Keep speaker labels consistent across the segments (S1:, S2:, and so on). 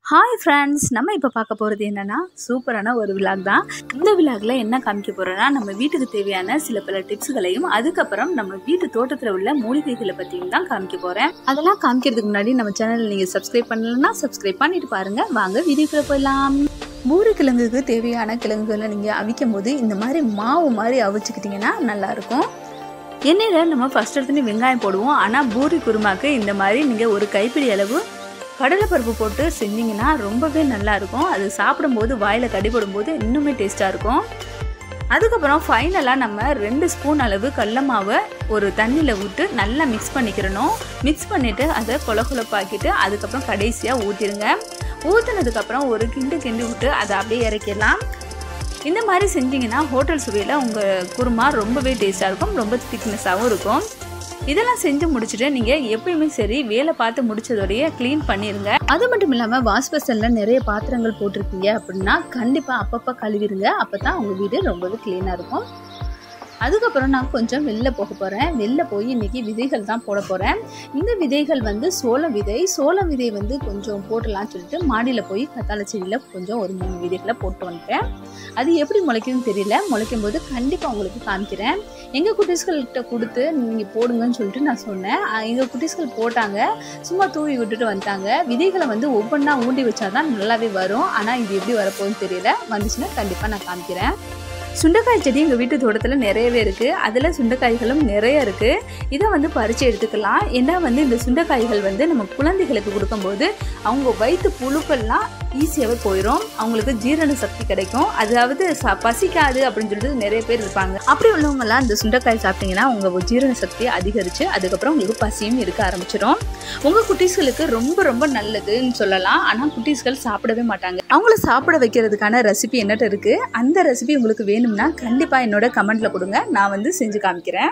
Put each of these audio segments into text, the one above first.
S1: hi friends நம்ம இப்போ பார்க்க போகிறது என்னென்னா சூப்பரான ஒரு விலாக் தான் இந்த விலாகில் என்ன காமிக்க போகிறோன்னா நம்ம வீட்டுக்கு தேவையான சில பல டிப்ஸுகளையும் அதுக்கப்புறம் நம்ம வீட்டு தோட்டத்தில் உள்ள மூலிகைகளை பற்றியும் தான் காமிக்க போகிறேன் அதெல்லாம் காமிக்கிறதுக்கு முன்னாடி நம்ம சேனல் நீங்கள் சப்ஸ்கிரைப் பண்ணலன்னா சப்ஸ்கிரைப் பண்ணிட்டு பாருங்கள் வாங்க வீடியோக்குள்ளே போயிடலாம் பூரி கிழங்குக்கு தேவையான கிழங்குகளை நீங்கள் அவிக்கும் போது இந்த மாதிரி மாவு மாதிரி அவிச்சுக்கிட்டிங்கன்னா நல்லாயிருக்கும் எண்ணெயில் நம்ம ஃபஸ்ட் எடுத்துன்னு வெங்காயம் போடுவோம் ஆனால் பூரி குருமாக்கு இந்த மாதிரி நீங்கள் ஒரு கைப்பிடி அளவு கடலைப்பருப்பு போட்டு செஞ்சிங்கன்னா ரொம்பவே நல்லா இருக்கும் அது சாப்பிடும்போது வாயில் கடிபடும் போது இன்னுமே டேஸ்ட்டாக இருக்கும் அதுக்கப்புறம் ஃபைனலாக நம்ம ரெண்டு ஸ்பூன் அளவு கடல மாவை ஒரு தண்ணியில் விட்டு நல்லா மிக்ஸ் பண்ணிக்கிறணும் மிக்ஸ் பண்ணிவிட்டு அதை கொல கொலப்பாக்கிட்டு அதுக்கப்புறம் கடைசியாக ஊற்றிடுங்க ஊற்றினதுக்கப்புறம் ஒரு கிண்டு கிண்டி விட்டு அதை அப்படியே இறக்கிடலாம் இந்த மாதிரி செஞ்சிங்கன்னா ஹோட்டல் சுவையில் உங்கள் குருமா ரொம்பவே டேஸ்ட்டாக இருக்கும் ரொம்ப திக்னஸாகவும் இருக்கும் இதெல்லாம் செஞ்சு முடிச்சுட்டு நீங்கள் எப்பயுமே சரி வேலை பார்த்து முடிச்சதோடய க்ளீன் பண்ணிடுங்க அது மட்டும் இல்லாமல் வாஷ் பேசனில் நிறைய பாத்திரங்கள் போட்டிருக்கீங்க அப்படின்னா கண்டிப்பாக அப்பப்போ கழுவிடுங்க அப்போ தான் உங்கள் வீடு ரொம்பவே க்ளீனாக இருக்கும் அதுக்கப்புறம் நான் கொஞ்சம் வெளில போக போகிறேன் வெளில போய் இன்றைக்கி விதைகள் தான் போட போகிறேன் இந்த விதைகள் வந்து சோள விதை சோள விதை வந்து கொஞ்சம் போடலாம்னு சொல்லிட்டு மாடியில் போய் கத்தாழை செடியில் கொஞ்சம் ஒரு மூணு விதைகளை போட்டு வந்துட்டேன் அது எப்படி முளைக்குதுன்னு தெரியல முளைக்கும் போது கண்டிப்பாக உங்களுக்கு காமிக்கிறேன் எங்கள் குட்டீஸ்கள்கிட்ட கொடுத்து நீங்கள் போடுங்கன்னு சொல்லிட்டு நான் சொன்னேன் எங்கள் குட்டீஸ்கள் போட்டாங்க சும்மா தூவி விட்டுட்டு வந்துட்டாங்க விதைகளை வந்து ஒவ்வொன்றா ஊண்டி வச்சாதான் நல்லாவே வரும் ஆனால் இது எப்படி வரப்போகுதுன்னு தெரியல வந்துச்சுன்னா கண்டிப்பாக நான் காமிக்கிறேன் சுண்டைக்காய் செடி எங்கள் வீட்டு தோட்டத்தில் நிறையவே இருக்குது அதில் சுண்டைக்காய்களும் நிறைய இருக்குது இதை வந்து பறித்து எடுத்துக்கலாம் ஏன்னா வந்து இந்த சுண்டைக்காய்கள் வந்து நம்ம குழந்தைகளுக்கு கொடுக்கும்போது அவங்க வயிற்று புழுக்கள்லாம் ஈஸியாகவே போயிடும் அவங்களுக்கு ஜீரண சக்தி கிடைக்கும் அதாவது ச பசிக்காது அப்படின்னு சொல்லிட்டு நிறைய பேர் இருப்பாங்க அப்படி உள்ளவங்கலாம் இந்த சுண்டைக்காய் சாப்பிட்டீங்கன்னா உங்கள் ஜீரண சக்தி அதிகரித்து அதுக்கப்புறம் உங்களுக்கு பசியும் இருக்க ஆரம்பிச்சிடும் உங்கள் குட்டீஸ்களுக்கு ரொம்ப ரொம்ப நல்லதுன்னு சொல்லலாம் ஆனால் குட்டீஸ்கள் சாப்பிடவே மாட்டாங்க அவங்கள சாப்பிட வைக்கிறதுக்கான ரெசிபி என்னட்ட இருக்குது அந்த ரெசிபி உங்களுக்கு வேணும்னா கண்டிப்பாக என்னோட கமெண்ட்டில் கொடுங்க நான் வந்து செஞ்சு காமிக்கிறேன்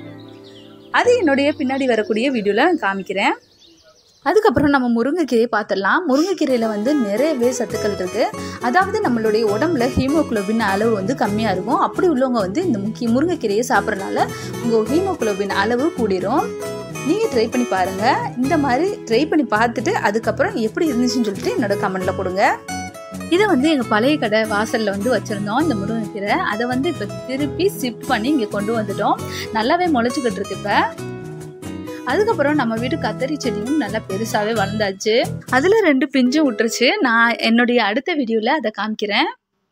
S1: அது என்னுடைய பின்னாடி வரக்கூடிய வீடியோவில் காமிக்கிறேன் அதுக்கப்புறம் நம்ம முருங்கைக்கீரை பார்த்துடலாம் முருங்கைக்கீரையில் வந்து நிறையவே சத்துக்கள் இருக்குது அதாவது நம்மளுடைய உடம்புல ஹீமோகுளோபின் அளவு வந்து கம்மியாக இருக்கும் அப்படி உள்ளவங்க வந்து இந்த முக்கிய முருங்கைக்கீரையை சாப்பிட்றதுனால உங்கள் ஹீமோகுளோபின் அளவு கூடிரும் நீங்கள் ட்ரை பண்ணி பாருங்கள் இந்த மாதிரி ட்ரை பண்ணி பார்த்துட்டு அதுக்கப்புறம் எப்படி இருந்துச்சுன்னு சொல்லிட்டு என்னோட கமெண்ட்டில் கொடுங்க இதை வந்து எங்கள் பழைய கடை வாசலில் வந்து வச்சுருந்தோம் இந்த முருங்கைக்கீரை அதை வந்து இப்போ திருப்பி ஷிஃப்ட் பண்ணி இங்கே கொண்டு வந்துட்டோம் நல்லாவே முளைச்சிக்கிட்டு இருக்கு இப்போ அதுக்கப்புறம் நம்ம வீட்டு கத்தரி செடியும் நல்லா பெருசாகவே வளர்ந்தாச்சு அதில் ரெண்டு பிஞ்சும் விட்டுருச்சு நான் என்னுடைய அடுத்த வீடியோவில் அதை காமிக்கிறேன்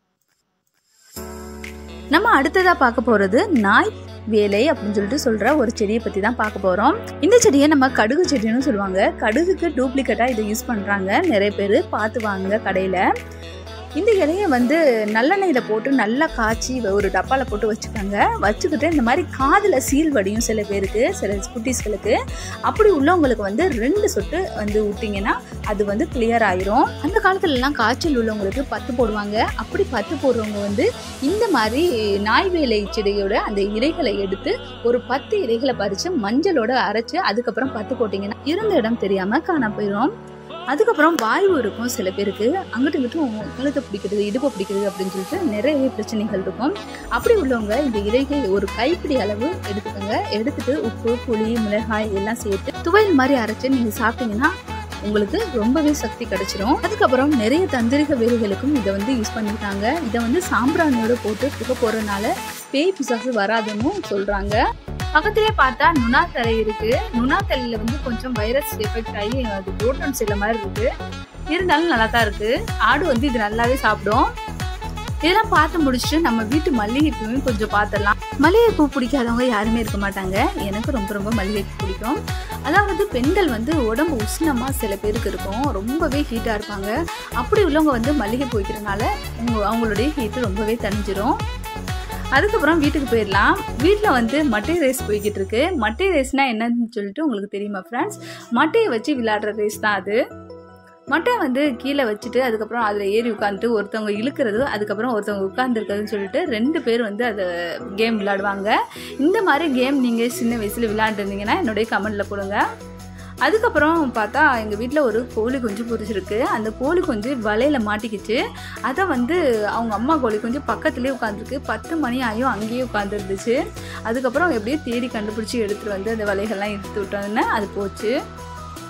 S1: நம்ம அடுத்ததாக பார்க்க போகிறது நாய் வேலை அப்படின்னு சொல்லிட்டு சொல்கிற ஒரு செடியை பற்றி தான் பார்க்க போகிறோம் இந்த செடியை நம்ம கடுகு செடின்னு சொல்லுவாங்க கடுகுக்கு டூப்ளிகேட்டாக இதை யூஸ் பண்ணுறாங்க நிறைய பேர் பார்த்து வாங்க கடையில் இந்த இலையை வந்து நல்லெண்ணெயில் போட்டு நல்லா காய்ச்சி ஒரு டப்பாவில் போட்டு வச்சுக்கோங்க வச்சுக்கிட்டு இந்த மாதிரி காதில் சீல் வடியும் சில பேருக்கு சில குட்டீஸ்களுக்கு அப்படி உள்ளவங்களுக்கு வந்து ரெண்டு சொட்டு வந்து விட்டிங்கன்னா அது வந்து கிளியர் ஆயிரும் அந்த காலத்துலலாம் காய்ச்சல் உள்ளவங்களுக்கு பத்து போடுவாங்க அப்படி பத்து போடுறவங்க வந்து இந்த மாதிரி நாய் வேலை செடியோட அந்த இலைகளை எடுத்து ஒரு பத்து இலைகளை பறித்து மஞ்சளோட அரைச்சி அதுக்கப்புறம் பத்து போட்டிங்கன்னா இருந்த இடம் தெரியாமல் காண போயிடும் அதுக்கப்புறம் வாய்வு இருக்கும் சில பேருக்கு அங்கிட்டு இங்கிட்டும் கழுத்தை பிடிக்கிறது இடுப்பை பிடிக்கிறது அப்படின்னு சொல்லிட்டு நிறைய பிரச்சனைகள் இருக்கும் அப்படி உள்ளவங்க இந்த இலைகள் ஒரு கைப்பிடி அளவு எடுத்துக்கோங்க எடுத்துட்டு உப்பு புளி மிளகாய் எல்லாம் சேர்த்து துவையல் மாதிரி அரைச்சு நீங்கள் சாப்பிட்டீங்கன்னா உங்களுக்கு ரொம்பவே சக்தி கிடைச்சிரும் அதுக்கப்புறம் நிறைய தந்திரிக வேலைகளுக்கும் இதை வந்து யூஸ் பண்ணிட்டாங்க இதை வந்து சாம்பிராணியோட போட்டு புகை போடுறதுனால பேய் பிசாசு வராதுன்னு சொல்கிறாங்க பக்கத்திலே பார்த்தா நுணா தலை இருக்கு நுணா தலையில வந்து கொஞ்சம் வைரஸ் எஃபெக்ட் ஆகி அது புரோட்டான் சில மாதிரி இருக்கு இருந்தாலும் நல்லா தான் இருக்கு ஆடு வந்து இது நல்லாவே சாப்பிடும் இதெல்லாம் பார்த்து முடிச்சுட்டு நம்ம வீட்டு மல்லிகை பூவையும் கொஞ்சம் பார்த்துடலாம் மல்லிகை பூ பிடிக்காதவங்க யாருமே இருக்க மாட்டாங்க எனக்கு ரொம்ப ரொம்ப மல்லிகை பூ பிடிக்கும் அதாவது பெண்கள் வந்து உடம்பு உஷ்ணமாக சில பேருக்கு இருக்கும் ரொம்பவே ஹீட்டாக இருப்பாங்க அப்படி உள்ளவங்க வந்து மல்லிகை பூ வைக்கிறனால அவங்களுடைய ஹீட்டு ரொம்பவே தணிஞ்சிரும் அதுக்கப்புறம் வீட்டுக்கு போயிடலாம் வீட்டில் வந்து மட்டை ரேஸ் போய்கிட்டு இருக்கு மட்டை ரேஸ்னால் என்னன்னு சொல்லிட்டு உங்களுக்கு தெரியுமா ஃப்ரெண்ட்ஸ் மட்டையை வச்சு விளையாடுற ரேஸ் தான் அது மட்டையை வந்து கீழே வச்சுட்டு அதுக்கப்புறம் அதில் ஏறி உட்காந்துட்டு ஒருத்தவங்க இழுக்கிறது அதுக்கப்புறம் ஒருத்தவங்க உட்காந்துருக்கிறதுன்னு சொல்லிட்டு ரெண்டு பேர் வந்து அதை கேம் விளையாடுவாங்க இந்த மாதிரி கேம் நீங்கள் சின்ன வயசில் விளையாண்டுருந்தீங்கன்னா என்னுடைய கமெண்டில் கொடுங்க அதுக்கப்புறம் பார்த்தா எங்கள் வீட்டில் ஒரு கோழி குஞ்சு பொரிச்சிருக்கு அந்த கோழி குஞ்சு வலையில் மாட்டிக்கிச்சு அதை வந்து அவங்க அம்மா கோழி குஞ்சு பக்கத்துலேயே உட்காந்துருக்கு பத்து மணி ஆகியும் அங்கேயே உட்காந்துருந்துச்சு அதுக்கப்புறம் எப்படியோ தேடி கண்டுபிடிச்சி எடுத்துகிட்டு வந்து அந்த வலைகள்லாம் எடுத்து விட்டோன்னே அது போச்சு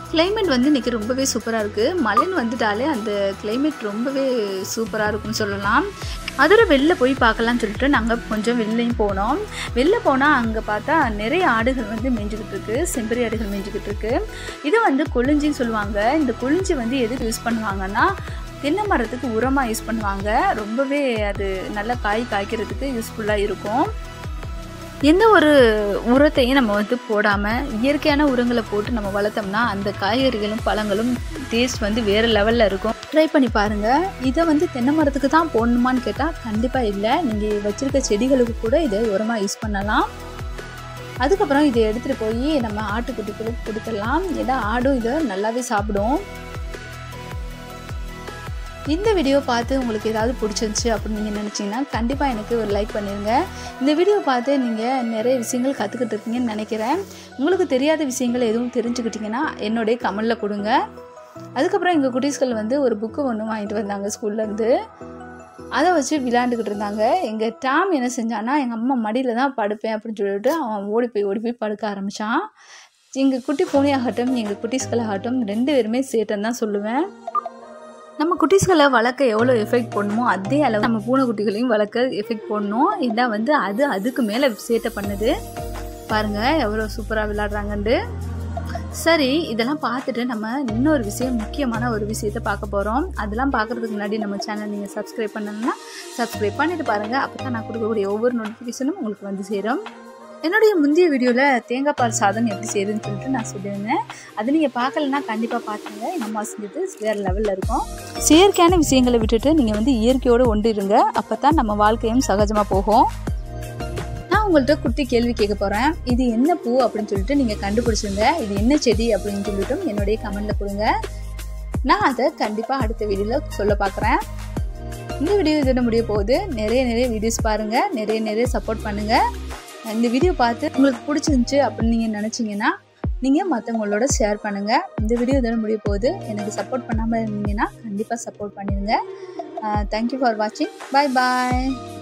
S1: கிளைமேட் வந்து இன்றைக்கி ரொம்பவே சூப்பராக இருக்குது மழைன்னு வந்துட்டாலே அந்த கிளைமேட் ரொம்பவே சூப்பராக இருக்கும்னு சொல்லலாம் அதோட வெளில போய் பார்க்கலாம்னு சொல்லிட்டு நாங்கள் கொஞ்சம் வெளிலையும் போனோம் வெளில போனால் அங்கே பார்த்தா நிறைய ஆடுகள் வந்து மேய்ஞ்சிக்கிட்டு இருக்கு செம்பரி ஆடுகள் மேய்ஞ்சிக்கிட்டு இருக்கு இது வந்து கொளிஞ்சின்னு சொல்லுவாங்க இந்த கொளிஞ்சி வந்து எதுக்கு யூஸ் பண்ணுவாங்கன்னா தென்னை மரத்துக்கு உரமாக யூஸ் பண்ணுவாங்க ரொம்பவே அது நல்லா காய் காய்க்கிறதுக்கு யூஸ்ஃபுல்லாக இருக்கும் எந்த ஒரு உரத்தையும் நம்ம வந்து போடாமல் இயற்கையான உரங்களை போட்டு நம்ம வளர்த்தோம்னா அந்த காய்கறிகளும் பழங்களும் டேஸ்ட் வந்து வேறு லெவலில் இருக்கும் ட்ரை பண்ணி பாருங்கள் இதை வந்து தென்னை மரத்துக்கு தான் போடணுமான்னு கேட்டால் கண்டிப்பாக இல்லை நீங்கள் வச்சுருக்க செடிகளுக்கு கூட இதை உரமாக யூஸ் பண்ணலாம் அதுக்கப்புறம் இதை எடுத்துகிட்டு போய் நம்ம ஆட்டுக்குட்டிகளுக்கு கொடுத்துடலாம் ஏன்னா ஆடும் இதை நல்லாவே சாப்பிடும் இந்த வீடியோ பார்த்து உங்களுக்கு ஏதாவது பிடிச்சிருந்துச்சு அப்படின்னு நீங்கள் நினச்சிங்கன்னா கண்டிப்பாக எனக்கு ஒரு லைக் பண்ணிடுங்க இந்த வீடியோ பார்த்து நீங்கள் நிறைய விஷயங்கள் கற்றுக்கிட்டு இருக்கீங்கன்னு நினைக்கிறேன் உங்களுக்கு தெரியாத விஷயங்கள் எதுவும் தெரிஞ்சுக்கிட்டிங்கன்னா என்னுடைய கமெண்டில் கொடுங்க அதுக்கப்புறம் எங்கள் குட்டீஸ்கள் வந்து ஒரு புக்கு ஒன்று வாங்கிட்டு வந்தாங்க ஸ்கூல்லேருந்து அதை வச்சு விளையாண்டுக்கிட்டு இருந்தாங்க எங்கள் டாம் என்ன செஞ்சான்னா எங்கள் அம்மா மடியில் தான் படுப்பேன் அப்படின்னு சொல்லிட்டு அவன் ஓடி போய் ஓடி போய் படுக்க ஆரம்பித்தான் எங்கள் குட்டி பூனையாகட்டும் எங்கள் குட்டீஸ்களாகட்டும் ரெண்டு பேருமே சேட்டன் தான் சொல்லுவேன் நம்ம குட்டீஸ்களை வளர்க்க எவ்வளோ எஃபெக்ட் போடணுமோ அதே அளவு நம்ம பூனைக்குட்டிகளையும் வளர்க்க எஃபெக்ட் போடணும் ஏன்னா வந்து அது அதுக்கு மேலே சேட்டை பண்ணுது பாருங்கள் எவ்வளோ சூப்பராக விளாட்றாங்கன்ட்டு சரி இதெல்லாம் பார்த்துட்டு நம்ம இன்னொரு விஷயம் முக்கியமான ஒரு விஷயத்தை பார்க்க போகிறோம் அதெல்லாம் பார்க்குறதுக்கு முன்னாடி நம்ம சேனல் நீங்கள் சப்ஸ்கிரைப் பண்ணணும்னா சப்ஸ்கிரைப் பண்ணிட்டு பாருங்கள் அப்போ தான் நான் கொடுக்கக்கூடிய ஒவ்வொரு நோட்டிஃபிகேஷனும் உங்களுக்கு வந்து சேரும் என்னுடைய முந்தைய வீடியோவில் தேங்காய் பால் சாதம் எப்படி செய்யுதுன்னு சொல்லிட்டு நான் சொல்லியிருந்தேன் அது நீங்கள் பார்க்கலன்னா கண்டிப்பாக பார்த்துங்க எங்கள் அம்மா செஞ்சது வேறு லெவலில் இருக்கும் செயற்கையான விஷயங்களை விட்டுட்டு நீங்கள் வந்து இயற்கையோடு ஒன்றிருங்க அப்போ தான் நம்ம வாழ்க்கையும் சகஜமாக போகும் நான் உங்கள்கிட்ட குட்டி கேள்வி கேட்க போகிறேன் இது என்ன பூ அப்படின்னு சொல்லிட்டு நீங்கள் கண்டுபிடிச்சிருங்க இது என்ன செடி அப்படின்னு சொல்லிட்டு என்னுடைய கமெண்டில் கொடுங்க நான் அதை கண்டிப்பாக அடுத்த வீடியோவில் சொல்ல பார்க்குறேன் இந்த வீடியோ இதோட முடிய போகுது நிறைய நிறைய வீடியோஸ் பாருங்கள் நிறைய நிறைய சப்போர்ட் பண்ணுங்கள் இந்த வீடியோ பார்த்து உங்களுக்கு பிடிச்சிருந்துச்சு அப்படின்னு நீங்கள் நினச்சிங்கன்னா நீங்கள் மற்றவங்களோட ஷேர் பண்ணுங்கள் இந்த வீடியோ இதோட முடிய போகுது எனக்கு சப்போர்ட் பண்ணாமல் இருந்தீங்கன்னா கண்டிப்பாக சப்போர்ட் பண்ணிடுங்க தேங்க்யூ ஃபார் வாட்சிங் பாய் பாய்